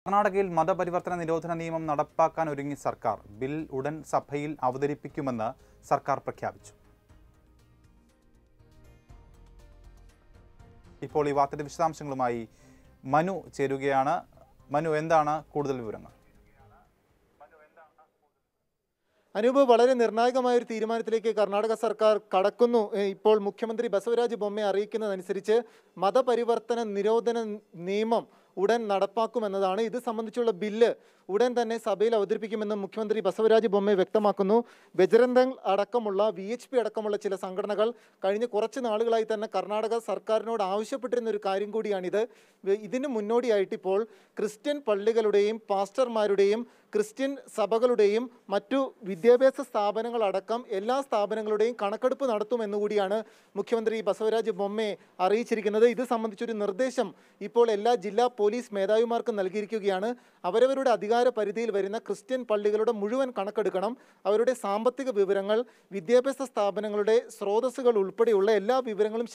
കർണാടകയിൽ മതപരിവർത്തന നിരോധന നിയമം നടപ്പാക്കാൻ ഒരുങ്ങി സർക്കാർ ബിൽ ഉടൻ സഭയിൽ അവതരിപ്പിക്കുമെന്ന് സർക്കാർ പ്രഖ്യാപിച്ചു ഇപ്പോൾ ഈ വാർത്തയുടെ വിശദാംശങ്ങളുമായി മനു ചേരുകയാണ് മനു എന്താണ് കൂടുതൽ വിവരങ്ങൾ അനൂപ് വളരെ നിർണായകമായ ഒരു തീരുമാനത്തിലേക്ക് കർണാടക സർക്കാർ കടക്കുന്നു ഏ, ഇപ്പോൾ മുഖ്യമന്ത്രി ബസവരാജ് ബൊമ്മയെ അറിയിക്കുന്നതനുസരിച്ച് മതപരിവർത്തന നിരോധന നിയമം ഉടൻ നടപ്പാക്കുമെന്നതാണ് ഇത് സംബന്ധിച്ചുള്ള ബില്ല് ഉടൻ തന്നെ സഭയിൽ അവതരിപ്പിക്കുമെന്ന് മുഖ്യമന്ത്രി ബസവരാജ് ബൊമ്മെ വ്യക്തമാക്കുന്നു ബജരംഗൾ അടക്കമുള്ള വി എച്ച് പി അടക്കമുള്ള ചില സംഘടനകൾ കഴിഞ്ഞ കുറച്ച് നാളുകളായി തന്നെ കർണാടക സർക്കാരിനോട് ആവശ്യപ്പെട്ടിരുന്ന ഒരു കാര്യം കൂടിയാണിത് വ- ഇതിന് മുന്നോടിയായിട്ട് ഇപ്പോൾ ക്രിസ്ത്യൻ പള്ളികളുടെയും പാസ്റ്റർമാരുടെയും ക്രിസ്ത്യൻ സഭകളുടെയും മറ്റു വിദ്യാഭ്യാസ സ്ഥാപനങ്ങളടക്കം എല്ലാ സ്ഥാപനങ്ങളുടെയും കണക്കെടുപ്പ് നടത്തുമെന്നുകൂടിയാണ് മുഖ്യമന്ത്രി ബസവരാജ് ബൊമ്മെ അറിയിച്ചിരിക്കുന്നത് ഇത് സംബന്ധിച്ചൊരു നിർദ്ദേശം ഇപ്പോൾ എല്ലാ ജില്ലാ പോലീസ് മേധാവിമാർക്കും നൽകിയിരിക്കുകയാണ് അവരവരുടെ അധികാര പരിധിയിൽ വരുന്ന ക്രിസ്ത്യൻ പള്ളികളുടെ മുഴുവൻ കണക്കെടുക്കണം അവരുടെ സാമ്പത്തിക വിവരങ്ങൾ വിദ്യാഭ്യാസ സ്ഥാപനങ്ങളുടെ സ്രോതസ്സുകൾ ഉൾപ്പെടെയുള്ള എല്ലാ വിവരങ്ങളും